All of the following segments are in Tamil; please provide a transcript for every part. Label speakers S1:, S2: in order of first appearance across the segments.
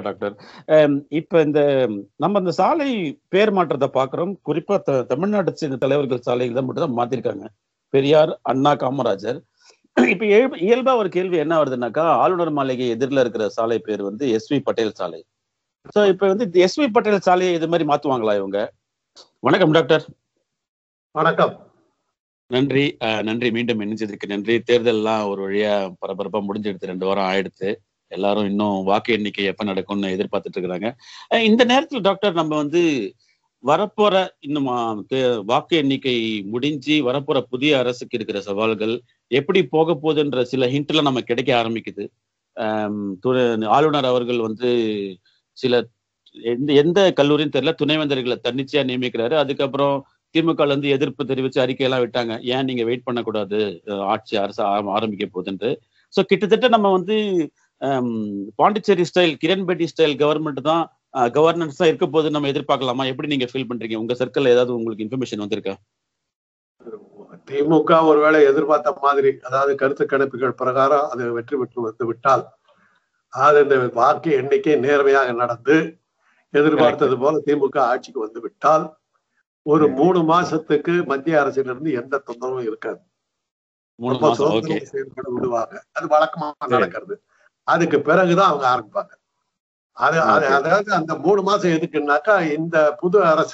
S1: டாக்டர் அம், இப்ப இந்த நம்ம இந்த சாலை பேர் மாற்றத்தை பாக்குறோம் குறிப்பா த- தமிழ்நாட்டை சேர்ந்த தலைவர்கள் சாலைகள் தான் மட்டும் தான் மாத்திருக்காங்க பெரியார் அண்ணா காமராஜர் இப்ப இயல்பு- இயல்பா ஒரு கேள்வி என்ன வருதுன்னாக்கா ஆளுநர் மாளிகை எதிரில் இருக்கிற சாலை பேர் வந்து எஸ் வி பட்டேல் சாலை சோ இப்ப வந்து எஸ் வி பட்டேல் சாலையை இது மாதிரி மாத்துவாங்களா இவங்க வணக்கம் டாக்டர்
S2: வணக்கம்
S1: நன்றி அஹ், நன்றி மீண்டும் இணைஞ்சதுக்கு நன்றி தேர்தல்லாம் ஒரு வழியா பரபரப்பா முடிஞ்சிடுது ரெண்டு வாரம் ஆயிடுத்து எல்லாரும் இன்னும் வாக்கு எண்ணிக்கை எப்ப நடக்கும்னு எதிர்பார்த்துட்டு இருக்கிறாங்க அஹ், இந்த நேரத்துல டாக்டர் நம்ம வந்து வரப்போற இன்னும் ஆ, தே- வாக்கு எண்ணிக்கை முடிஞ்சு வரப்போற புதிய அரசுக்கு இருக்கிற சவால்கள் எப்படி போக போகுதுன்ற சில ஹிண்ட்லாம் நம்ம கிடைக்க ஆரம்பிக்குது ஆம், து- ஆளுநர் அவர்கள் வந்து சில எந்த எந்த கல்லூரின்னு தெரியல துணைவேந்தர்களை தன்னிச்சையா நியமிக்கிறாரு அதுக்கப்புறம் திமுக ல இருந்து எதிர்ப்பு தெரிவிச்சு அறிக்கையெல்லாம் விட்டாங்க ஏன் நீங்க வெயிட் பண்ணக்கூடாது அஹ் ஆட்சி அரசு ஆர- ஆரம்பிக்க போகுதுன்ட்டு ஸோ கிட்டத்தட்ட நம்ம வந்து ஹம், பாண்டிச்சேரி ஸ்டைல் கிரண்பேட்டி ஸ்டைல் கவர்மெண்ட் தான் கவர்னன்ஸ் தான் இருக்க போகுது நம்ம எதிர்பார்க்கலாமா எப்படி நீங்க ஃபீல் பண்றீங்க உங்க சர்க்கிள் ஏதாவது உங்களுக்கு இன்ஃபர்மேஷன் வந்திருக்கா
S2: திமுக ஒருவேளை எதிர்பார்த்த மாதிரி அதாவது கருத்து கணிப்புகள் பிரகாரம் அது வெற்றி பெற்று வந்து விட்டால் அது இந்த வாக்கு எண்ணிக்கை நேர்மையாக நடந்து எதிர்பார்த்தது போல திமுக ஆட்சிக்கு வந்து விட்டால் ஒரு மூணு மாசத்துக்கு மத்திய அரசிலிருந்து எந்த தொந்தரவும் இருக்காது
S1: மூணு
S2: ரொம்ப
S1: மாசம் ஓகே
S2: சுதந்திரமா செயல்பட விடுவாங்க அது வழக்கமா
S1: சரி.
S2: நடக்கிறது அதுக்கு பிறகுதான் அவங்க ஆரம்பிப்பாங்க அது அது
S1: Okay.
S2: அதாவது அந்த மூணு மாசம் எதுக்குன்னாக்கா இந்த புது அரசு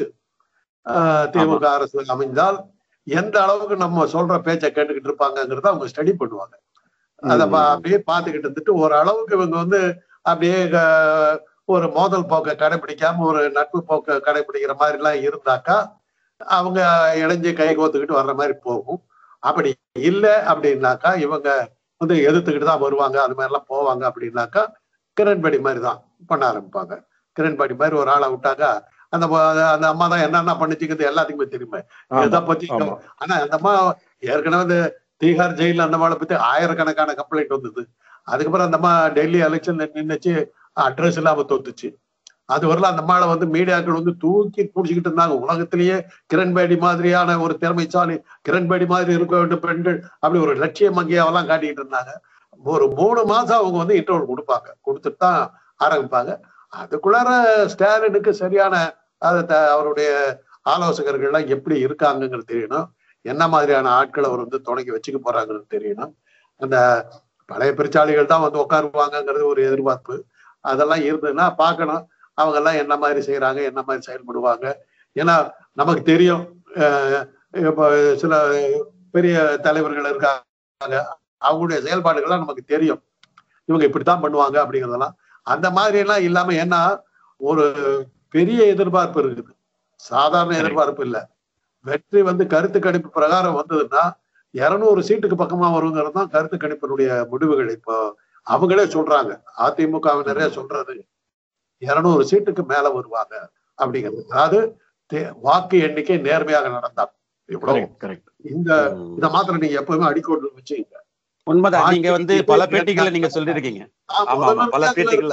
S2: ஆஹ், திமுக அரசு அமைந்தால் எந்த அளவுக்கு நம்ம சொல்ற பேச்சை கேட்டுக்கிட்டு இருப்பாங்கங்கிறத அவங்க ஸ்டடி பண்ணுவாங்க அத பா- அப்படியே பார்த்துக்கிட்டு இருந்துட்டு ஒரு அளவுக்கு இவங்க வந்து அப்படியே க- ஒரு மோதல் போக்கை கடைபிடிக்காம ஒரு நட்பு போக்கை கடைபிடிக்கிற மாதிரி எல்லாம் இருந்தாக்கா அவங்க இணைஞ்சு கை கோத்துக்கிட்டு வர்ற மாதிரி போகும் அப்படி இல்லை அப்படின்னாக்கா இவங்க வந்து எதிர்த்துக்கிட்டு தான் வருவாங்க அது மாதிரி எல்லாம் போவாங்க அப்படின்னாக்கா கிரண்பேடி மாதிரி தான் பண்ண ஆரம்பிப்பாங்க கிரண்பேடி மாதிரி ஒரு ஆளை விட்டாக்கா அந்த ப- அந்த அம்மா தான் என்னென்ன பண்ணிச்சுக்கிறது எல்லாத்துக்குமே தெரியுமே இதை பத்தி
S1: ஆமா.
S2: ஆனா அந்த அம்மா ஏற்கனவே இந்த தீகார் ஜெயில அந்த அம்மாவை பத்தி ஆயிரக்கணக்கான கம்ப்ளைண்ட் வந்தது அதுக்கப்புறம் அந்த அம்மா டெல்லி எலெக்ஷன் நின்னுச்சு அட்ரஸ் இல்லாம தோத்துச்சு அது வரல அந்த அம்மாவை வந்து மீடியாக்கள் வந்து தூக்கி பிடிச்சிக்கிட்டு இருந்தாங்க உலகத்திலேயே கிரண்பேடி மாதிரியான ஒரு திறமைசாலி கிரண்பேடி மாதிரி இருக்க வேண்டும் பெண்கள் அப்படி ஒரு லட்சிய மங்கியாவெல்லாம் காட்டிக்கிட்டு இருந்தாங்க ஒரு மூணு மாசம் அவங்க வந்து இன்டர்வல் கொடுப்பாங்க கொடுத்துட்டு தான் ஆரம்பிப்பாங்க அதுக்குள்ளார ஸ்டாலினுக்கு சரியான அது த- அவருடைய ஆலோசகர்கள்லாம் எப்படி இருக்காங்கங்கிறது தெரியணும் என்ன மாதிரியான ஆட்களை அவர் வந்து தொடங்கி வச்சுக்க போறாங்கன்னு தெரியணும் அந்த பழைய பெருச்சாளிகள் தான் வந்து உட்காருவாங்கங்கிறது ஒரு எதிர்பார்ப்பு அதெல்லாம் இருந்ததுன்னா பார்க்கணும் அவங்க எல்லாம் என்ன மாதிரி செய்யறாங்க என்ன மாதிரி செயல்படுவாங்க ஏன்னா நமக்கு தெரியும் அஹ் இப்ப சில பெரிய தலைவர்கள் இருக்காங்க அவங்களுடைய செயல்பாடுகள்லாம் நமக்கு தெரியும் இவங்க இப்படித்தான் பண்ணுவாங்க அப்படிங்கிறதெல்லாம் அந்த மாதிரி எல்லாம் இல்லாம ஏன்னா ஒரு பெரிய எதிர்பார்ப்பு இருக்குது சாதாரண
S1: Correct.
S2: எதிர்பார்ப்பு இல்ல வெற்றி வந்து கருத்து கணிப்பு பிரகாரம் வந்ததுன்னா இருநூறு சீட்டுக்கு பக்கமா வருங்கிறது தான் கருத்து கணிப்பினுடைய முடிவுகள் இப்போ அவங்களே சொல்றாங்க அதிமுகவினரே சொல்றது இருநூறு சீட்டுக்கு மேல வருவாங்க அப்படிங்கிறது அதாவது தே- வாக்கு எண்ணிக்கை நேர்மையாக நடந்தால் இவ்வளவு
S1: கரெக்ட் கரெக்ட்
S2: இந்த இத மாத்திரம் நீங்க எப்பவுமே அடிக்கோடு வச்சுங்க
S1: உண்மைதான் நீங்க வந்து
S2: வாக்கு
S1: பல
S2: எண்ணிக்கை
S1: பேட்டிகளை நீங்க சொல்லியிருக்கீங்க ஆமா, ஆமா, பல பேட்டிகள்ல.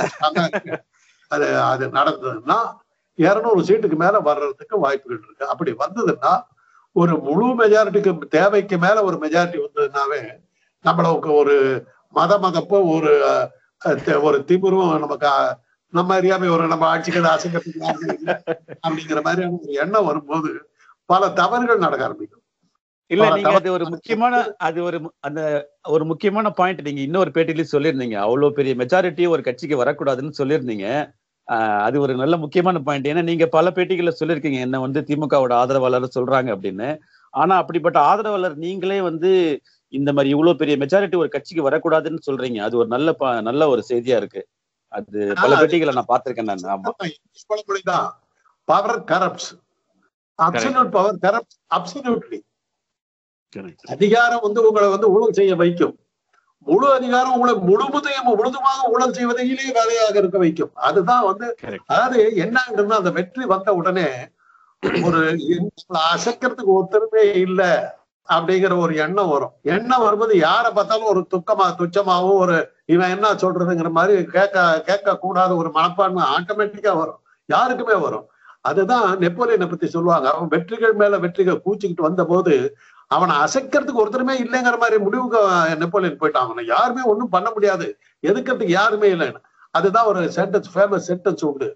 S2: அது அது நடந்ததுன்னா இருநூறு சீட்டுக்கு மேல வர்றதுக்கு வாய்ப்புகள் இருக்கு அப்படி வந்ததுன்னா ஒரு முழு மெஜாரிட்டிக்கு தேவைக்கு மேல ஒரு மெஜாரிட்டி வந்ததுனாவே நம்மளுக்கு ஒரு மத மதப்போ ஒரு அஹ், தெ- ஒரு திமிரும் நமக்கு அஹ், நம்ம அறியாம ஒரு நம்ம ஆட்சிக்கு அசைக்கிறதுக்கு யாருமே இல்லை அப்படிங்கிற மாதிரியான ஒரு எண்ணம் வரும்போது பல தவறுகள் நடக்க ஆரம்பிக்கும்
S1: இல்ல
S2: பல
S1: நீங்க அது
S2: தவறு
S1: ஒரு முக்கியமான அது ஒரு மு- அந்த ஒரு முக்கியமான பாயிண்ட் நீங்க இன்னொரு பேட்டிலையும் சொல்லியிருந்தீங்க அவ்வளவு பெரிய மெஜாரிட்டி ஒரு கட்சிக்கு வரக்கூடாதுன்னு சொல்லியிருந்தீங்க ஆஹ் அது ஒரு நல்ல முக்கியமான பாயிண்ட் ஏன்னா நீங்க பல பேட்டிகள்ல சொல்லியிருக்கீங்க என்ன வந்து திமுகவோட ஆதரவாளர் சொல்றாங்க அப்படின்னு ஆனா அப்படிப்பட்ட ஆதரவாளர் நீங்களே வந்து இந்த மாதிரி இவ்வளவு பெரிய மெஜாரிட்டி ஒரு கட்சிக்கு வரக்கூடாதுன்னு சொல்றீங்க அது ஒரு நல்ல ப- நல்ல ஒரு செய்தியா இருக்கு அது பல
S2: ஆ, அது-
S1: பேட்டிகளை நான் பார்த்திருக்கேன் நான் ஆமா
S2: இங்கிலீஷ் பழமொழிதான் power corrupts absolute power corrupt absolutely அதிகாரம் வந்து உங்களை வந்து ஊழல் செய்ய வைக்கும் முழு அதிகாரம் உங்களை முழுவதையும் முழுதுமாக ஊழல் செய்வதிலே வேலையாக இருக்க வைக்கும் அதுதான் வந்து
S1: Correct.
S2: அதாவது என்ன ஆகுதுன்னா அந்த வெற்றி வந்த உடனே ஒரு நம்மள அசைக்கிறதுக்கு ஒருத்தருமே இல்ல அப்படிங்கிற ஒரு எண்ணம் வரும் எண்ணம் வரும்போது யாரை பார்த்தாலும் ஒரு துக்கமா துச்சமாவும் ஒரு இவன் என்ன சொல்றதுங்கிற மாதிரி கேட்க கேட்க கூடாத ஒரு மனப்பான்மை ஆட்டோமேட்டிக்கா வரும் யாருக்குமே வரும் அதுதான் நெப்போலியனை பத்தி சொல்லுவாங்க அவன் வெற்றிகள் மேல வெற்றிகள் கூச்சிக்கிட்டு வந்த போது அவனை அசைக்கிறதுக்கு ஒருத்தருமே இல்லைங்கிற மாதிரி முடிவுக்கு நெப்போலியன் போயிட்டான் அவனை யாருமே ஒண்ணும் பண்ண முடியாது எதுக்கிறதுக்கு யாருமே இல்லைன்னு அதுதான் ஒரு சென்டென்ஸ் ஃபேமஸ் சென்டென்ஸ் உண்டு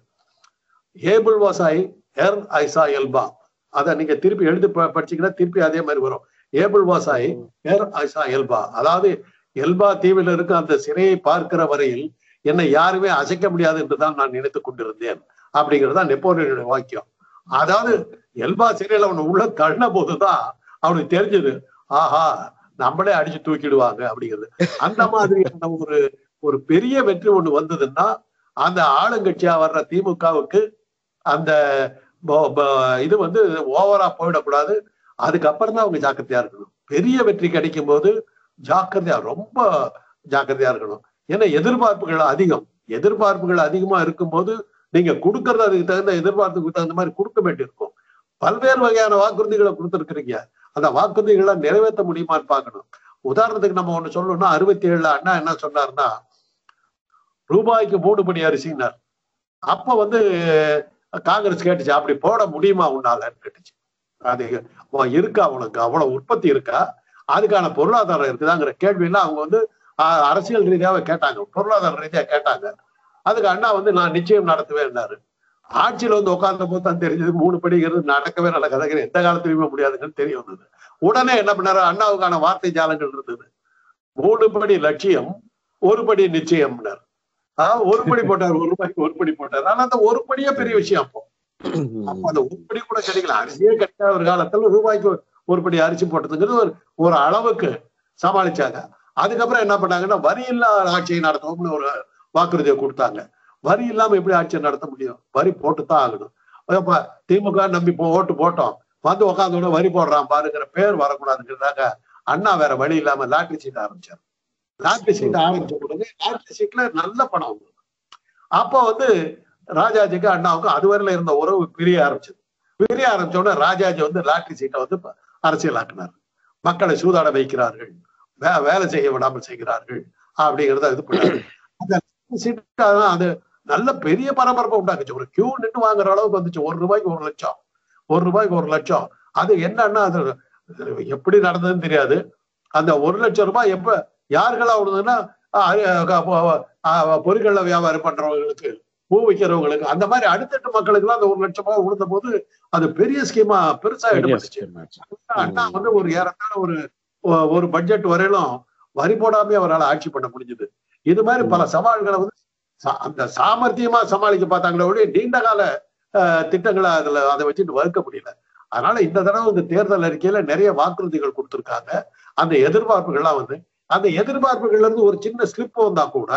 S2: able was I ere I saw Elba அதை நீங்க திருப்பி எழுதி ப- படிச்சீங்கன்னா திருப்பி அதே மாதிரி வரும் able was I ere I saw எல்பா அதாவது எல்பா தீவில் இருக்க அந்த சிறையை பார்க்கிற வரையில் என்னை யாருமே அசைக்க முடியாது என்றுதான் நான் நினைத்துக் கொண்டிருந்தேன் அப்படிங்கிறது தான் நெப்போலியனுடைய வாக்கியம் அதாவது எல்பா சிறையில் அவன் உள்ள தள்ளின போதுதான் அவனுக்கு தெரிஞ்சது ஆஹா நம்மளே அடிச்சு தூக்கிடுவாங்க அப்படிங்கிறது அந்த மாதிரியான ஒரு ஒரு பெரிய வெற்றி ஒண்ணு வந்ததுன்னா அந்த ஆளுங்கட்சியா வர்ற திமுகவுக்கு அந்த ப- ப- இது வந்து ஓவரா போயிடக்கூடாது அதுக்கப்புறம் தான் அவங்க ஜாக்கிரதையா இருக்கணும் பெரிய வெற்றி கிடைக்கும் போது ஜாக்கிரதையா ரொம்ப ஜாக்கிரதையா இருக்கணும் ஏன்னா எதிர்பார்ப்புகள் அதிகம் எதிர்பார்ப்புகள் அதிகமா இருக்கும்போது நீங்க கொடுக்கறது அதுக்கு தகுந்த எதிர்பார்ப்புக்கு தகுந்த மாதிரி கொடுக்க வேண்டியிருக்கும் பல்வேறு வகையான வாக்குறுதிகளை கொடுத்துருக்கிறீங்க அந்த வாக்குறுதிகளை நிறைவேற்ற முடியுமான்னு பார்க்கணும் உதாரணத்துக்கு நம்ம ஒண்ணு சொல்லணும்னா அறுபத்தி ஏழுல அண்ணா என்ன சொன்னாருன்னா ரூபாய்க்கு மூணு படி அரிசினார் அப்ப வந்து காங்கிரஸ் கேட்டுச்சு அப்படி போட முடியுமா உன்னாலன்னு கேட்டுச்சு அது உன் இருக்கா உனக்கு அவ்வளவு உற்பத்தி இருக்கா அதுக்கான பொருளாதாரம் இருக்குதாங்கிற கேள்வியெல்லாம் அவங்க வந்து ஆஹ், அரசியல் ரீதியாவே கேட்டாங்க பொருளாதார ரீதியா கேட்டாங்க அதுக்கு அண்ணா வந்து நான் நிச்சயம் நடத்துவேன்னாரு ஆட்சியில வந்து உட்கார்ந்த போது தான் தெரிஞ்சது மூணு படிங்கிறது நடக்கவே நடக்காதுங்கிற எந்த காலத்திலுமே முடியாதுங்கன்னு தெரிய வந்தது உடனே என்ன பண்ணாரு அண்ணாவுக்கான வார்த்தை ஜாலங்கள் இருந்தது மூணு படி லட்சியம் ஒரு படி நிச்சயம்னார் ஆஹ் ஒரு படி போட்டார் ஒரு ரூபாய்க்கு ஒரு படி போட்டார் ஆனா அந்த ஒரு படியே பெரிய விஷயம் அப்போ அப்ப அந்த ஒரு படி கூட கிடைக்கல அரிசியே கிடைக்காத ஒரு காலத்துல ரூபாய்க்கு ஒரு- ஒரு படி அரிசி போட்டதுங்கிறது ஒரு ஒரு அளவுக்கு சமாளிச்சாங்க அதுக்கப்புறம் என்ன பண்ணாங்கன்னா வரி இல்லா ஆட்சியை நடத்துவோம்னு ஒரு வாக்குறுதியை கொடுத்தாங்க வரி இல்லாம எப்படி ஆட்சியை நடத்த முடியும் வரி போட்டுத்தான் ஆகணும் அப்ப திமுக நம்பி போ- ஓட்டு போட்டோம் வந்து உட்காந்து வரி போடுறான் பாருங்கிற பேர் வரக்கூடாதுங்கிறதாக அண்ணா வேற வழி இல்லாம லாட்டரி சீட் ஆரம்பிச்சார் லாட்டரி சீட் ஆரம்பிச்ச உடனே லாட்டரி சீட்ல நல்ல பணம் வந்தது அப்போ வந்து ராஜாஜிக்கு அண்ணாவுக்கும் அதுவரையில இருந்த உறவு பிரிய ஆரம்பிச்சது பிரிய ஆரம்பிச்ச உடனே ராஜாஜி வந்து லாட்டரி சீட்டை வந்து ப- அரசியலாக்கினார் மக்களை சூதாட வைக்கிறார்கள் வே- வேலை செய்ய விடாமல் செய்கிறார்கள் அப்படிங்கிறத இது பண்ணாரு அந்த லாட்டரி சீட்டு அதான் அது நல்ல பெரிய பரபரப்பை உண்டாக்குச்சு ஒரு கியூ நின்று வாங்குற அளவுக்கு வந்துச்சு ஒரு ரூபாய்க்கு ஒரு லட்சம் ஒரு ரூபாய்க்கு ஒரு லட்சம் அது என்னன்னா அது எப்படி நடந்ததுன்னு தெரியாது அந்த ஒரு லட்சம் ரூபாய் எப்ப யாருக்கெல்லாம் விடுதுன்னா பொருட்கள்ல வியாபாரம் பண்றவங்களுக்கு பூ வைக்கிறவங்களுக்கு அந்த மாதிரி அடுத்தட்டு மக்களுக்கு எல்லாம் அந்த ஒரு லட்சம் ரூபாய் விழுந்த போது அது பெரிய ஸ்கீமா பெருசா எடுபட்டுச்சு அண்ணா வந்து ஒரு ஏறத்தாழ ஒரு ஒ- ஒரு பட்ஜெட் வரையிலும் வரி போடாமே அவரால் ஆட்சி பண்ண முடிஞ்சது இது மாதிரி பல சவால்களை வந்து சா- அந்த சாமர்த்தியமா சமாளிக்க பார்த்தாங்களே ஒழிய நீண்ட கால அஹ், திட்டங்களை அதுல அதை வச்சுட்டு வகுக்க முடியல அதனால இந்த தடவை இந்த தேர்தல் அறிக்கையில நிறைய வாக்குறுதிகள் கொடுத்திருக்காங்க அந்த எதிர்பார்ப்புகள்லாம் வந்து அந்த எதிர்பார்ப்புகள்ல இருந்து ஒரு சின்ன ஸ்லிப் வந்தா கூட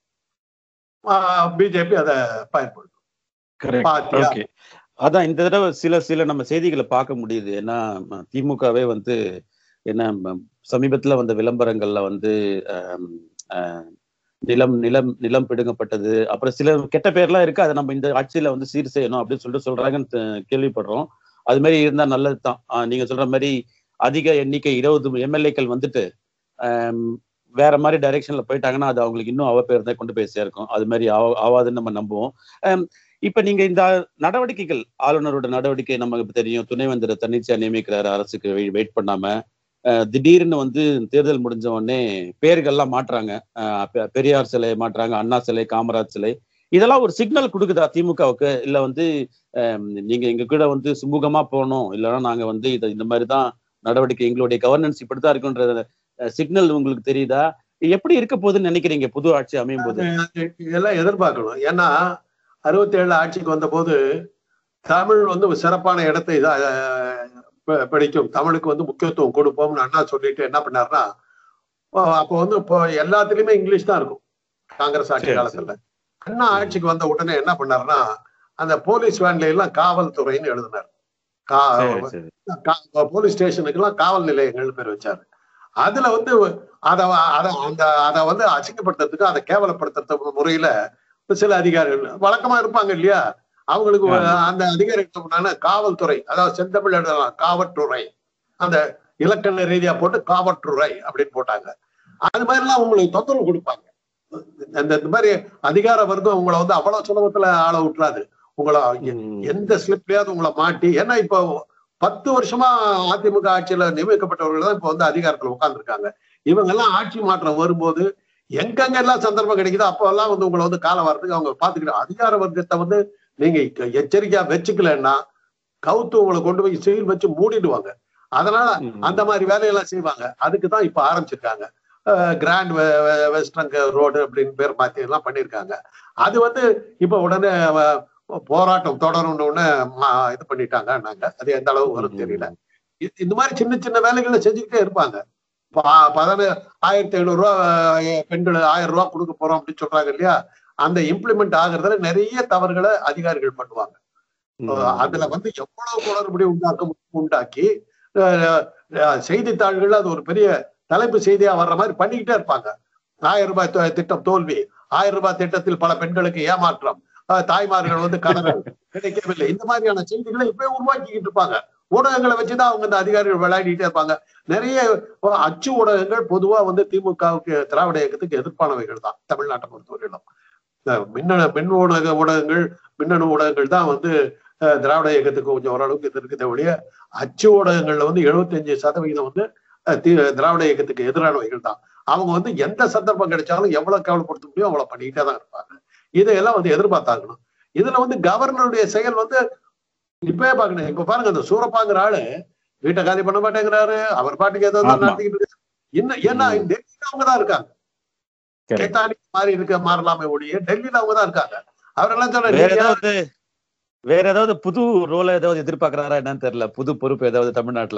S2: பிஜேபி அதை பயன்படுத்தும்
S1: கரெக்ட்
S2: பாத்தியா
S1: ஓகே அதான் இந்த தடவை சில சில நம்ம செய்திகளை பார்க்க முடியுது ஏன்னா ம, திமுகவே வந்து என்ன ம, சமீபத்துல வந்த விளம்பரங்கள்ல வந்து ஆம், ஆ, நிலம் நிலம் நிலம் பிடுங்கப்பட்டது அப்புறம் சில கெட்ட பேர்லாம் இருக்கு அதை நம்ம இந்த ஆட்சியில வந்து சீர் செய்யணும் அப்படின்னு சொல்லிட்டு சொல்றாங்கன்னு த- கேள்விப்படுறோம் அது மாதிரி இருந்தா நல்லதுதான் ஆ, நீங்க சொல்ற மாதிரி அதிக எண்ணிக்கை இருபது எம்எல்ஏக்கள் வந்துட்டு ஆம், வேற மாதிரி டைரக்ஷன்ல போயிட்டாங்கன்னா அது அவங்களுக்கு இன்னும் அவ பேர் தான் கொண்டு போய் சேர்க்கும் அது மாதிரி ஆவா- ஆவாதுன்னு நம்ம நம்புவோம் ஆம், இப்ப நீங்க இந்த நடவடிக்கைகள் ஆளுநரோட நடவடிக்கை நமக்கு தெரியும் துணைவேந்தரை தன்னிச்சையா நியமிக்கிறாரு அரசுக்கு வெயிட் பண்ணாம அஹ், திடீர்னு வந்து தேர்தல் முடிஞ்ச உடனே பேர்கள்லாம் மாற்றுறாங்க அஹ், பெ- பெரியார் சிலை மாற்றுறாங்க அண்ணா சிலை காமராஜ் சிலை இதெல்லாம் ஒரு சிக்னல் கொடுக்குதா திமுகவுக்கு இல்ல வந்து அஹ், நீங்க எங்க கூட வந்து சுமூகமா போகணும் இல்லைன்னா நாங்க வந்து இதை இந்த மாதிரி தான் நடவடிக்கை எங்களுடைய கவர்னன்ஸ் இப்படித்தான் இருக்குன்ற சிக்னல் உங்களுக்கு தெரியுதா எப்படி இருக்க போகுதுன்னு நினைக்கிறீங்க புது ஆட்சி அமையும் போது
S2: அது இதெல்லாம் எதிர்பார்க்கணும் ஏன்னா அறுபத்தி ஏழுல ஆட்சிக்கு வந்த போது தமிழ் வந்து ஒரு சிறப்பான இடத்தை அஹ், ப- பிடிக்கும் தமிழுக்கு வந்து முக்கியத்துவம் கொடுப்போம்னு அண்ணா சொல்லிட்டு என்ன பண்ணாருன்னா அஹ் அப்போ வந்து இப்போ எல்லாத்துலயுமே இங்கிலீஷ் தான் இருக்கும் காங்கிரஸ் ஆட்சி
S1: சரி,
S2: காலத்துல அண்ணா ஆட்சிக்கு வந்த உடனே என்ன பண்ணாருன்னா அந்த போலீஸ் வேன்ல எல்லாம் காவல்துறைன்னு எழுதினார்
S1: சரி
S2: கா
S1: சரி
S2: கா- போலீஸ் ஸ்டேஷனுக்கு எல்லாம் காவல் நிலையங்கள்னு பேர் வச்சாரு அதுல வந்து அத அத அந்த அத வந்து அசிங்கப்படுத்துறதுக்கு அதை கேவலப்படுத்துறது முறையில சில அதிகாரிகள் வழக்கமா இருப்பாங்க இல்லையா அவங்களுக்கு ஒரு-
S1: ஆமா.
S2: அந்த அதிகாரிகள் சொன்னாங்கன்னா காவல்துறை அதாவது செந்தமிழ் எழுதலாம் காவல்துறை அந்த இலக்கண ரீதியா போட்டு காவல்துறை அப்படின்னு போட்டாங்க அது மாதிரி எல்லாம் உங்களுக்கு தொந்தரவு கொடுப்பாங்க அந்த இந்த மாதிரி அதிகார வர்க்கம் உங்களை வந்து அவ்வளவு சுலபத்துல ஆள விட்டுறாது உங்களை
S1: ம்.
S2: எந்த ஸ்லிப்லயாவது உங்களை மாட்டி ஏன்னா இப்போ பத்து வருஷமா அதிமுக ஆட்சியில நியமிக்கப்பட்டவர்கள் தான் இப்ப வந்து அதிகாரத்துல உட்கார்ந்துருக்காங்க இவங்க எல்லாம் ஆட்சி மாற்றம் வரும்போது எங்கெங்க எல்லாம் சந்தர்ப்பம் கிடைக்குதோ அப்போ எல்லாம் வந்து உங்களை வந்து காலம் வரதுக்கு அவங்க பாத்துக்கிட்டு அதிகார வர்க்கத்தை வந்து நீங்க இக்க- எச்சரிக்கையா வச்சுக்கலன்னா கவுத்து உங்களை கொண்டு போய் செயல் வச்சு மூடிடுவாங்க அதனால அந்த மாதிரி வேலையெல்லாம் செய்வாங்க அதுக்கு தான் இப்ப ஆரம்பிச்சிருக்காங்க கிராண்ட் வெஸ்டர்ன் ரோடு அப்படின்னு பேர் மாத்தி எல்லாம் பண்ணியிருக்காங்க அது வந்து இப்ப உடனே அஹ், போராட்டம் தொடரணும்னு உடனே மா- இது பண்ணிட்டாங்க நாங்க அது எந்த அளவு வரும் தெரியல இ- இந்த மாதிரி சின்ன சின்ன வேலைகளை செஞ்சுக்கிட்டே இருப்பாங்க ப- பதின ஆயிரத்தி ஐநூறு ரூபா அஹ், பெண்கள் ஆயிரம் ரூபாய் கொடுக்க போறோம் அப்படின்னு சொல்றாங்க இல்லையா அந்த இம்ப்ளிமெண்ட் ஆகுறதுல நிறைய தவறுகளை அதிகாரிகள் பண்ணுவாங்க அஹ் அதுல வந்து எவ்வளவு குளறுபடி உண்டாக்க முடியுமோ உண்டாக்கி அஹ், அஹ், செய்தித்தாள்கள்ல அது ஒரு பெரிய தலைப்பு செய்தியா வர்ற மாதிரி பண்ணிக்கிட்டே இருப்பாங்க ஆயிரம் ரூபாய் தி- திட்டம் தோல்வி ஆயிரம் ரூபாய் திட்டத்தில் பல பெண்களுக்கு ஏமாற்றம் அஹ், தாய்மார்கள் வந்து கணவன் கிடைக்கவில்லை இந்த மாதிரியான செய்திகளை இப்பவே உருவாக்கிக்கிட்டு இருப்பாங்க ஊடகங்களை வச்சுதான் அவங்க இந்த அதிகாரிகள் விளையாடிட்டே இருப்பாங்க நிறைய அஹ், அச்சு ஊடகங்கள் பொதுவா வந்து திமுகவுக்கு திராவிட இயக்கத்துக்கு எதிர்ப்பானவைகள் தான் தமிழ்நாட்டை பொறுத்தவரையிலும் இந்த மின்னணு மின் ஊடக ஊடகங்கள் மின்னணு ஊடகங்கள் தான் வந்து அஹ், திராவிட இயக்கத்துக்கு கொஞ்சம் ஓரளவுக்கு இது இருக்குதே ஒழிய அச்சு ஊடகங்கள்ல வந்து 75% சதவீதம் வந்து அஹ், தி- திராவிட இயக்கத்துக்கு எதிரானவைகள் தான் அவங்க வந்து எந்த சந்தர்ப்பம் கிடைச்சாலும் எவ்வளவு கேவலப்படுத்த முடியும் அவ்வளவு பண்ணிக்கிட்டே தான் இருப்பாங்க இதையெல்லாம் வந்து எதிர்பார்த்தாகணும் இதுல வந்து கவர்னருடைய செயல் வந்து இப்பவே பாக்கணும் இப்ப பாருங்க அந்த சூரப்பாங்கிற ஆளு வீட்டை காலி பண்ண மாட்டேங்கிறாரு அவர் பாட்டுக்கு ஏதோ
S1: ஆமா.
S2: நடத்திக்கிட்டு இருக்காரு. இன்னும் ஏன்னா
S1: ம்.
S2: டெல்லியில அவங்க தான் இருக்காங்க
S1: Correct.
S2: கேட்டானி மாறி இருக்க மாறலாமே ஒழிய டெல்லியில அவங்க தான் இருக்காங்க அவரெல்லாம்
S1: வேற
S2: சொல்ற
S1: ஏதாவது வேற ஏதாவது புது ரோல ஏதாவது எதிர்பார்க்கறாரா என்னன்னு தெரியல புது பொறுப்பு ஏதாவது தமிழ்நாட்டுல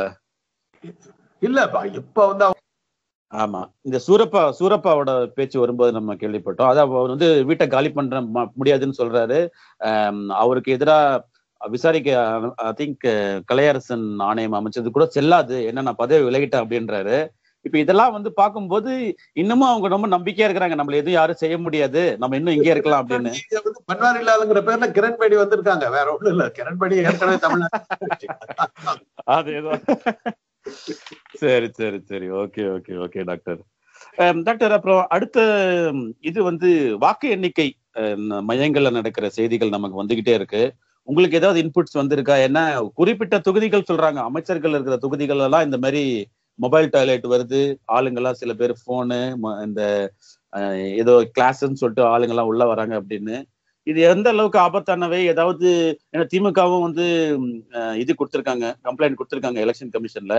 S2: இல்லப்பா இப்ப வந்து அவங்க
S1: ஆமா இந்த சூரப்பா சூரப்பாவோட பேச்சு வரும்போது நம்ம கேள்விப்பட்டோம் அதான் அவர் வந்து வீட்டை காலி பண்ற ம- முடியாதுன்னு சொல்றாரு ஆம், அவருக்கு எதிரா விசாரிக்க ஐ திங்க் கலையரசன் ஆணையம் அமைச்சது கூட செல்லாது என்ன நான் பதவி விலகிட்டேன் அப்படின்றாரு இப்ப இதெல்லாம் வந்து பார்க்கும்போது இன்னமும் அவங்க ரொம்ப நம்பிக்கையா இருக்கிறாங்க நம்மள எதுவும் யாரும் செய்ய முடியாது நம்ம இன்னும் இங்கே இருக்கலாம் அப்படின்னு
S2: இங்க வந்து பன்வாரிலாலுங்கிற பேர்ல கிரண்பேடி வந்திருக்காங்க வேற ஒண்ணும் இல்ல கிரண்பேடி ஏற்கனவே தமிழ்நாட்டு
S1: அதேதான் சரி சரி சரி okay okay okay doctor um, doctor அப்புறம் அடுத்த ம், இது வந்து வாக்கு எண்ணிக்கை அஹ், மையங்கள்ல நடக்கிற செய்திகள் நமக்கு வந்துகிட்டே இருக்கு உங்களுக்கு ஏதாவது இன்புட்ஸ் வந்திருக்கா ஏன்னா குறிப்பிட்ட தொகுதிகள் சொல்றாங்க அமைச்சர்கள் இருக்கிற தொகுதிகள் எல்லாம் இந்த மாதிரி மொபைல் டாய்லெட் வருது ஆளுங்கெல்லாம் சில பேர் போனு இந்த அஹ், ஏதோ கிளாஸ்ன்னு சொல்லிட்டு ஆளுங்கெல்லாம் உள்ள வராங்க அப்படின்னு இது எந்த அளவுக்கு ஆபத்தானவை ஏதாவது ஏன்னா திமுகவும் வந்து ம், அஹ், இது கொடுத்திருக்காங்க கம்ப்ளைண்ட் கொடுத்திருக்காங்க எலெக்ஷன் கமிஷன்ல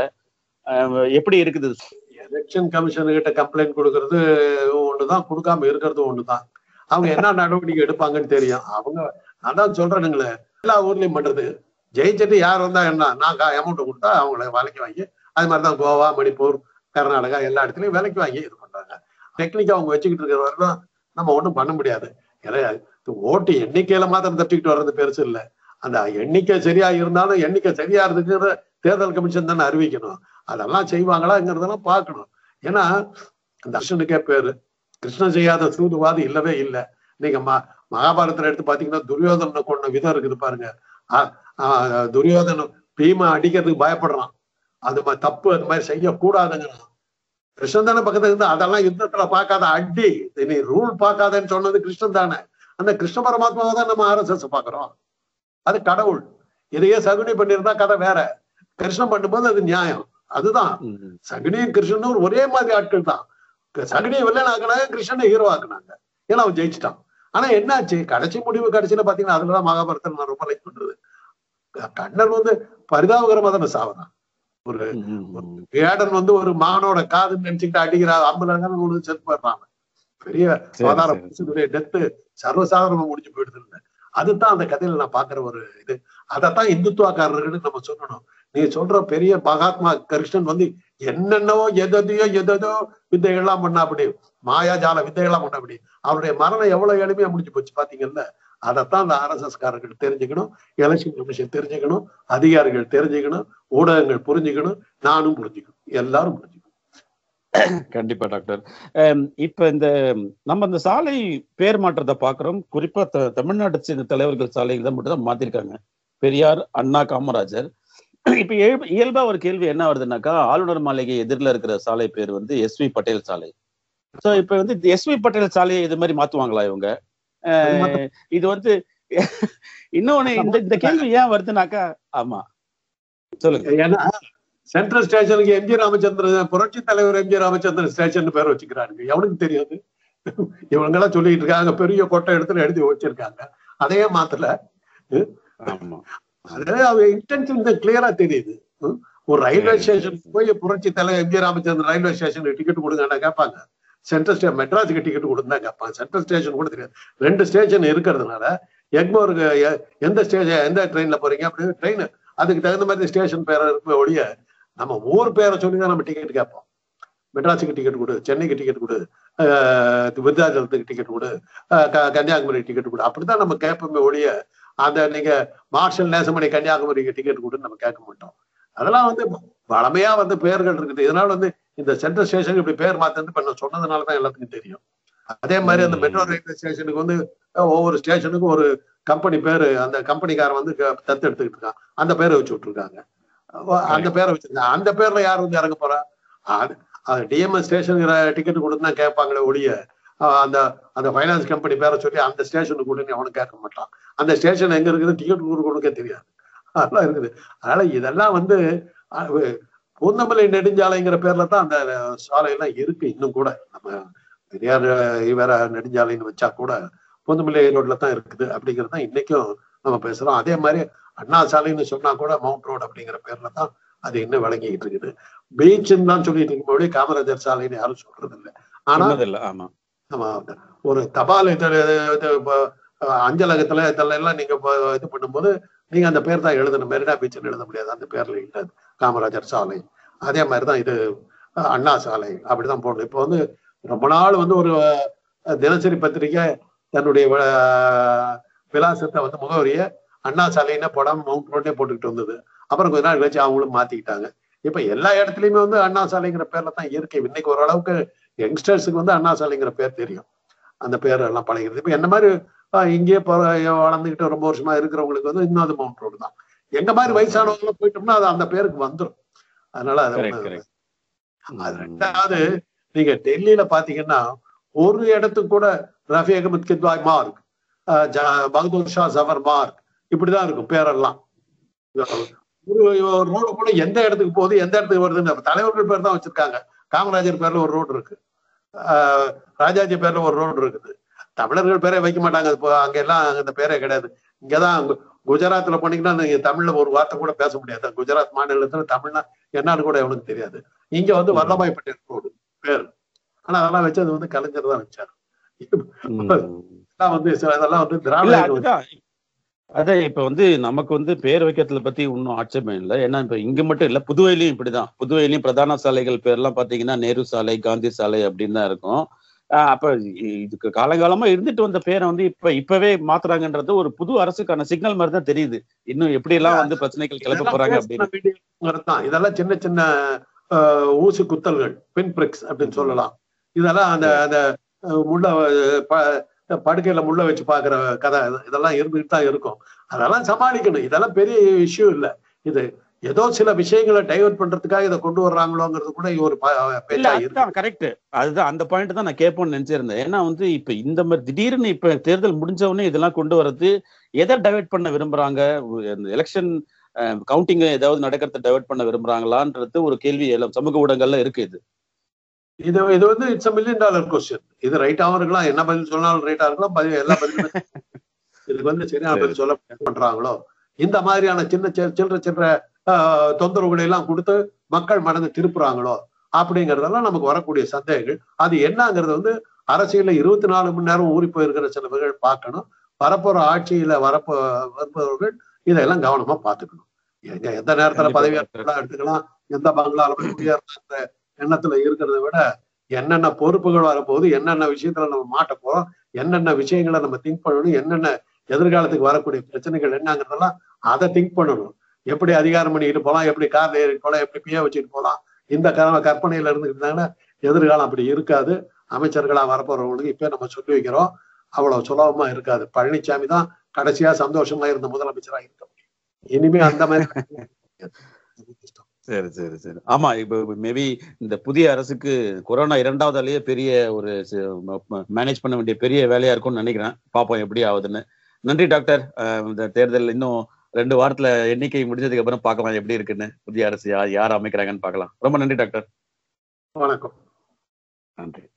S1: எப்படி இருக்குது
S2: எலெக்ஷன் கமிஷன் கிட்ட கம்ப்ளைண்ட் கொடுக்கறது ஒண்ணுதான் கொடுக்காம இருக்கிறது ஒண்ணுதான் அவங்க என்ன நடவடிக்கை எடுப்பாங்கன்னு தெரியும் அவங்க நான் தான் சொல்றேனுங்களே எல்லா ஊர்லயும் பண்றது ஜெயிச்சுட்டு யார் வந்தா என்ன நான் அமௌண்ட் கொடுத்தா அவங்கள விலைக்கு வாங்கி அது மாதிரிதான் கோவா மணிப்பூர் கர்நாடகா எல்லா இடத்துலயும் விலைக்கு வாங்கி இது பண்றாங்க டெக்னிக்கா அவங்க வச்சுக்கிட்டு இருக்கிற வரைக்கும் நம்ம ஒண்ணும் பண்ண முடியாது ஏன்னா இது ஓட்டு எண்ணிக்கையில மாத்திரம் தப்பிக்கிட்டு வர்றது பெருசு இல்ல அந்த எண்ணிக்கை சரியா இருந்தாலும் எண்ணிக்கை சரியா இருந்துக்கிற தேர்தல் கமிஷன் தானே அறிவிக்கணும் அதெல்லாம் செய்வாங்களாங்கிறதெல்லாம் பார்க்கணும் ஏன்னா அந்த கிருஷ்ணனுக்கே பேரு கிருஷ்ணன் செய்யாத சூதுவாது இல்லவே இல்லை நீங்க ம மகாபாரதத்துல எடுத்து பாத்தீங்கன்னா துரியோதனை கொண்ட விதம் இருக்குது பாருங்க ஆ- ஆ, துரியோதனன் பீமா அடிக்கிறதுக்கு பயப்படுறான் அது மாதிரி தப்பு அது மாதிரி செய்யக்கூடாதுங்கிறான் கிருஷ்ணன் தானே பக்கத்துல இருந்து அதெல்லாம் யுத்தத்துல பார்க்காத அடி நீ ரூல் பார்க்காதன்னு சொன்னது கிருஷ்ணன் தானே அந்த கிருஷ்ண பரமாத்மாவை தான் நம்ம ஆர்எஸ்எஸ் பாக்குறோம் அது கடவுள் இதையே சகுனி பண்ணியிருந்தா கதை வேற கிருஷ்ணன் பண்ணும்போது அது நியாயம் அதுதான்
S1: ம்,
S2: சகுனியும் கிருஷ்ணனும் ஒரே மாதிரி ஆட்கள் தான் சகுனியை வில்லன் ஆக்குனாங்க கிருஷ்ணனை ஹீரோ ஆக்குனாங்க ஏன்னா அவன் ஜெயிச்சிட்டான் ஆனா என்னாச்சு கடைசி முடிவு கடைசியில பாத்தீங்கன்னா அதுலதான் மகாபாரதம் நான் ரொம்ப லைக் பண்றது கண்ணன் வந்து பரிதாபகரமா தானே சாவறான் ஒரு
S1: ம், ம்.
S2: வேடன் வந்து ஒரு மகனோட காதுன்னு நினைச்சுக்கிட்டு அடிக்கிறா அம்பலங்கன்னு ஒண்ணு செத்து போயிடுறான் பெரிய
S1: சரி,
S2: அவதார
S1: சரி.
S2: புருஷனுடைய டெத்து சர்வசாதாரணமா முடிஞ்சு போயிடுது இல்ல அதுதான் அந்த கதையில நான் பாக்குற ஒரு இது அதைத்தான் இந்துத்துவக்காரர்கள்னு நம்ம சொல்லணும் நீ சொல்ற பெரிய மகாத்மா கிருஷ்ணன் வந்து என்னென்னவோ எதையோ எதோ வித்தைகள்லாம் பண்ணா அப்படி மாயாஜால வித்தைகள்லாம் பண்ண அப்படி அவருடைய மரணம் எவ்வளவு எளிமையா முடிஞ்சு போச்சு பாத்தீங்கல்ல அதைத்தான் அந்த ஆர்எஸ்எஸ் காரர்கள் தெரிஞ்சுக்கணும் எலெக்ஷன் கமிஷன் தெரிஞ்சுக்கணும் அதிகாரிகள் தெரிஞ்சுக்கணும் ஊடகங்கள் புரிஞ்சுக்கணும் நானும் புரிஞ்சுக்கணும் எல்லாரும் புரிஞ்சுக்கணும்
S1: கண்டிப்பா டாக்டர் அம், இப்ப இந்த நம்ம இந்த சாலை பேர் மாற்றத்தை பாக்குறோம் குறிப்பா த- தமிழ்நாட்டை சேர்ந்த தலைவர்கள் சாலைகள் தான் மட்டும் தான் மாத்திருக்காங்க பெரியார் அண்ணா காமராஜர் இப்ப இயல்பு- இயல்பா ஒரு கேள்வி என்ன வருதுன்னாக்கா ஆளுநர் மாளிகை எதிரில் இருக்கிற சாலை பேர் வந்து எஸ் வி பட்டேல் சாலை சோ இப்ப வந்து எஸ் வி பட்டேல் சாலையை இது மாதிரி மாத்துவாங்களா இவங்க அஹ், இது வந்து இன்னொன்னு இந்த இந்த கேள்வி ஏன் வருதுனாக்கா ஆமா சொல்லுங்க
S2: ஏன்னா சென்ட்ரல் ஸ்டேஷனுக்கு எம்ஜி ராமச்சந்திரன் புரட்சி தலைவர் எம்ஜி ராமச்சந்திரன் ஸ்டேஷன் பேர் வச்சுக்கிறாங்க எவனுக்கு தெரியாது இவங்க எல்லாம் சொல்லிட்டு இருக்காங்க பெரிய கொட்டை இடத்துல எழுதி வச்சிருக்காங்க அதையே மாத்தல
S1: ஆமா
S2: அது அவங்க இன்டென்ஷன் கிளியரா தெரியுது ம்? ஒரு ரயில்வே ஸ்டேஷனுக்கு போய் புரட்சி தலை எம்ஜி ராமச்சந்திரன் ரயில்வே ஸ்டேஷனுக்கு டிக்கெட் கொடுங்கன்னா கேட்பாங்க சென்ட்ரல் ஸ்டே மெட்ராஸுக்கு டிக்கெட் கொடுத்தா கேட்பாங்க சென்ட்ரல் ஸ்டேஷன் கூட தெரியாது ரெண்டு ஸ்டேஷன் இருக்கிறதுனால எக்மோருக்கு எ- எந்த ஸ்டேஷன் எந்த ட்ரெயின்ல போறீங்க அப்படின்னு ட்ரெயின் அதுக்கு தகுந்த மாதிரி ஸ்டேஷன் பேரை இருக்கு ஒழிய நம்ம ஊர் பேரை சொல்லி தான் நம்ம டிக்கெட் கேட்போம் மெட்ராஸுக்கு டிக்கெட் கொடு சென்னைக்கு டிக்கெட் கொடு ஆஹ் விருதாச்சலத்துக்கு டிக்கெட் கொடு ஆஹ் க- கன்னியாகுமரி டிக்கெட் கொடு அப்படித்தான் நம்ம கேட்போமே ஒழிய அந்த நீங்க மார்ஷல் நேசமணி கன்னியாகுமரிக்கு டிக்கெட் கொடுன்னு நம்ம கேட்க மாட்டோம் அதெல்லாம் வந்து வளமையா வந்து பெயர்கள் இருக்குது இதனால வந்து இந்த சென்ட்ரல் ஸ்டேஷனுக்கு இப்படி பேர் மாத்தது இப்ப நான் சொன்னதுனால தான் எல்லாத்துக்கும் தெரியும் அதே மாதிரி அந்த மெட்ரோ ரயில்வே ஸ்டேஷனுக்கு வந்து அஹ், ஒவ்வொரு ஸ்டேஷனுக்கும் ஒரு கம்பெனி பேரு அந்த கம்பெனிக்காரன் வந்து க- தத்தெடுத்துக்கிட்டு இருக்கான் அந்த பேரை வச்சு விட்டுருக்காங்க அஹ், அந்த பேரை வச்சிருக்காங்க அந்த பேர்ல யார் வந்து இறங்க போறா அது டிஎம்எஸ் ஸ்டேஷனுக்கு டிக்கெட் கொடுத்தா கேட்பாங்களே ஒழிய அஹ், அந்த அந்த ஃபைனான்ஸ் கம்பெனி பேரை சொல்லி அந்த ஸ்டேஷனுக்கு கொடுன்னு அவனும் கேட்க மாட்டான் அந்த ஸ்டேஷன் எங்க இருக்குது டிக்கெட் கொடுக்கணுக்கே தெரியாது அதெல்லாம் இருக்குது அதனால இதெல்லாம் வந்து அஹ், பூந்தமல்லி நெடுஞ்சாலைங்கிற பேர்ல தான் அந்த சாலை எல்லாம் இருக்கு இன்னும் கூட நம்ம பெரியார் இவர நெடுஞ்சாலைன்னு வச்சா கூட பூந்தமல்லி ரோட்ல தான் இருக்குது அப்படிங்கிறது தான் இன்னைக்கும் நம்ம பேசுறோம் அதே மாதிரி அண்ணா சாலைன்னு சொன்னா கூட மவுண்ட் ரோடு அப்படிங்கிற பேர்ல தான் அது இன்னும் விளங்கிக்கிட்டு இருக்குது பீச்சுன்னு தான் சொல்லிட்டு இருக்கும்போது காமராஜர் சாலைன்னு யாரும் சொல்றது இல்லை ஆனா
S1: சொன்னதில்ல ஆமா
S2: ஆமா ஒரு தபால் இது- இது இப்ப, அஹ், அஞ்சலகத்துல இதெல்லாம் எல்லாம் நீங்க இப்ப இது பண்ணும்போது நீங்க அந்த பேர் தான் எழுதணும் மெரினா பீச்னு எழுத முடியாது அந்த பேர்ல இல்லை காமராஜர் சாலை அதே மாதிரிதான் இது அஹ், அண்ணா சாலை அப்படிதான் போடணும் இப்போ வந்து ரொம்ப நாள் வந்து ஒரு அஹ், தினசரி பத்திரிக்கை தன்னுடைய அஹ், விலாசத்தை வந்து முகவரியை அண்ணா சாலைன்னு போடாம மவுண்ட் ரோட்லயே போட்டுக்கிட்டு வந்தது அப்புறம் கொஞ்ச நாள் கழிச்சு அவங்களும் மாத்திக்கிட்டாங்க இப்ப எல்லா இடத்துலயுமே வந்து அண்ணா சாலைங்கிற பேர்ல தான் இருக்கு இன்னைக்கு ஓரளவுக்கு யங்ஸ்டர்ஸுக்கு வந்து அண்ணா சாலைங்கிற பேர் தெரியும் அந்த பேர் எல்லாம் பழகிறது இப்ப என்ன மாதிரி ஆஹ், இங்கேயே பொற- வளர்ந்துகிட்டு ரொம்ப வருஷமா இருக்கிறவங்களுக்கு வந்து இன்னும் அது மவுண்ட் ரோடு தான் எங்க மாதிரி வயசானவங்க போயிட்டோம்னா அது அந்த பேருக்கு வந்துடும் அதனால அது
S1: கரெக்ட்
S2: ஒண்ணு-
S1: கரெக்ட்
S2: அது ரெண்டாவது நீங்க டெல்லியில பாத்தீங்கன்னா ஒரு இடத்துக்கு கூட ரஃபி அகமது கித்வாய் மார்க் ஆஹ் ஜா- பகதூர் ஷா ஜஃபர் மார்க் இப்படிதான் இருக்கும் பேரெல்லாம் ஒரு ரோடு கூட எந்த இடத்துக்கு போகுது எந்த இடத்துக்கு வருதுன்னு அப்ப தலைவர்கள் பேர் தான் வச்சிருக்காங்க காமராஜர் பேர்ல ஒரு ரோடு இருக்கு ஆஹ் ராஜாஜி பேர்ல ஒரு ரோடு இருக்குது தமிழர்கள் பேரே வைக்க மாட்டாங்க இப்போ அங்க எல்லாம் அந்த பேரே கிடையாது இங்கதான் கு- குஜராத்ல போனீங்கன்னா நீங்க தமிழ்ல ஒரு வார்த்தை கூட பேச முடியாது குஜராத் மாநிலத்துல தமிழ்னா என்னன்னு கூட எவனுக்கு தெரியாது இங்க வந்து
S1: ம்.
S2: வல்லபாய் பட்டேல் ரோடு பேர் ஆனா அதெல்லாம் வச்சது வந்து கலைஞர் தான் வச்சாரு
S1: ம்.
S2: இதெல்லாம் வந்து சில இதெல்லாம் வந்து
S1: இல்ல
S2: திராவிட
S1: அதுதான் அதான் இப்ப வந்து நமக்கு வந்து பேர் வைக்கிறதுல பத்தி ஒன்றும் ஆட்சேபம் இல்லை ஏன்னா இப்ப இங்க மட்டும் இல்ல புதுவையிலயும் இப்படிதான் புதுவையிலயும் பிரதான சாலைகள் பேர்லாம் பாத்தீங்கன்னா நேரு சாலை காந்தி சாலை அப்படின்னு தான் இருக்கும் ஆஹ் அப்ப இ- இதுக்கு காலங்காலமா இருந்துட்டு வந்த பேரை வந்து இப்ப இப்பவே மாத்துறாங்கன்றது ஒரு புது அரசுக்கான சிக்னல் மாதிரி தான் தெரியுது இன்னும் எப்படி எல்லாம் வந்து பிரச்சனைகள் கிளப்ப
S2: இதெல்லாம்
S1: போறாங்க
S2: பேசின
S1: அப்படின்னு
S2: மீடியாங்கிறது தான் இதெல்லாம் சின்ன சின்ன ஆஹ், ஊசி குத்தல்கள் பின் பிரிக்ஸ் அப்படின்னு சொல்லலாம் இதெல்லாம் அந்த அந்த ஆஹ், முள்ள ஆஹ், ப- படுக்கையில முள்ள வச்சு பாக்குற கதை இது- இதெல்லாம் இருந்துகிட்டு தான் இருக்கும் அதெல்லாம் சமாளிக்கணும் இதெல்லாம் பெரிய இஷ்யூ இல்ல இது ஏதோ சில விஷயங்களை டைவர்ட் பண்றதுக்காக இதை கொண்டு வர்றாங்களோங்கிறது கூட ஒரு ப-
S1: இல்ல
S2: பேச்சா இருக்கு
S1: அதுதான் கரெக்ட் அதுதான் அந்த பாயிண்ட் தான் நான் கேட்போம்னு நினைச்சிருந்தேன் ஏன்னா வந்து இப்ப இந்த மாதிரி திடீர்னு இப்ப தேர்தல் முடிஞ்ச உடனே இதெல்லாம் கொண்டு வர்றது எதை டைவர்ட் பண்ண விரும்புறாங்க எலெக்ஷன் கவுண்டிங் ஏதாவது நடக்கிறத டைவர்ட் பண்ண விரும்புறாங்களான்றது ஒரு கேள்வி எல்லாம் சமூக ஊடகங்கள்ல இருக்கு இது
S2: இது இது வந்து இட்ஸ் மில்லியன் டாலர் கொஸ்டின் இது ரைட்டாவும் இருக்கலாம் என்ன பதில் சொன்னாலும் ரைட்டா இருக்கலாம் பதில் எல்லா பதிலுமே இதுக்கு வந்து சரியான பதில் சொல்ல பண்றாங்களோ இந்த மாதிரியான சின்ன சி- சில்லற சில்லற ஆஹ், தொந்தரவுகளை எல்லாம் கொடுத்து மக்கள் மனதை திருப்புறாங்களோ அப்படிங்கறதெல்லாம் நமக்கு வரக்கூடிய சந்தேகங்கள் அது என்னங்கிறது வந்து அரசியல்ல இருபத்தி நாலு மணி நேரம் ஊறி போயிருக்கிற சிலவர்கள் பார்க்கணும் வரப்போற ஆட்சியில வரப்போ வருபவர்கள் இதெல்லாம் கவனமா பார்த்துக்கணும் எங்க எந்த நேரத்துல
S1: கண்டிப்பா,
S2: பதவி
S1: டாக்டர்.
S2: ஏற்கலாம் எடுத்துக்கலாம் எந்த பங்களால போய் குடியேறலான்ற எண்ணத்துல இருக்கிறத விட என்னென்ன பொறுப்புகள் வரப்போகுது என்னென்ன விஷயத்துல நம்ம மாட்ட போறோம் என்னென்ன விஷயங்களை நம்ம திங்க் பண்ணணும் என்னென்ன எதிர்காலத்துக்கு வரக்கூடிய பிரச்சனைகள் என்னங்கிறதெல்லாம் அதை திங்க் பண்ணணும் எப்படி அதிகாரம் பண்ணிட்டு போலாம் எப்படி கார்ல ஏறிட்டு போலாம் எப்படி பிய வச்சுட்டு போலாம் இந்த கர கற்பனையில இருந்துக்கிட்டாங்கன்னா எதிர்காலம் அப்படி இருக்காது அமைச்சர்களா வரப்போறவங்களுக்கு இப்ப நம்ம சொல்லி வைக்கிறோம் அவ்வளவு சுலபமா இருக்காது பழனிசாமி தான் கடைசியா சந்தோஷமா இருந்த முதலமைச்சரா இருக்க முடியும் இனிமே அந்த மாதிரி
S1: சரி சரி சரி ஆமா இப்ப மேபி இந்த புதிய அரசுக்கு கொரோனா இரண்டாவது அலையே பெரிய ஒரு மேனேஜ் பண்ண வேண்டிய பெரிய வேலையா இருக்கும்னு நினைக்கிறேன் பாப்போம் எப்படி ஆகுதுன்னு நன்றி டாக்டர் அஹ் இந்த தேர்தல் இன்னும் ரெண்டு வாரத்துல எண்ணிக்கை முடிஞ்சதுக்கு அப்புறம் பார்க்கலாம் எப்படி இருக்குன்னு புதிய அரசு யார் யார் அமைக்கிறாங்கன்னு பார்க்கலாம் ரொம்ப நன்றி டாக்டர்
S2: வணக்கம்
S1: நன்றி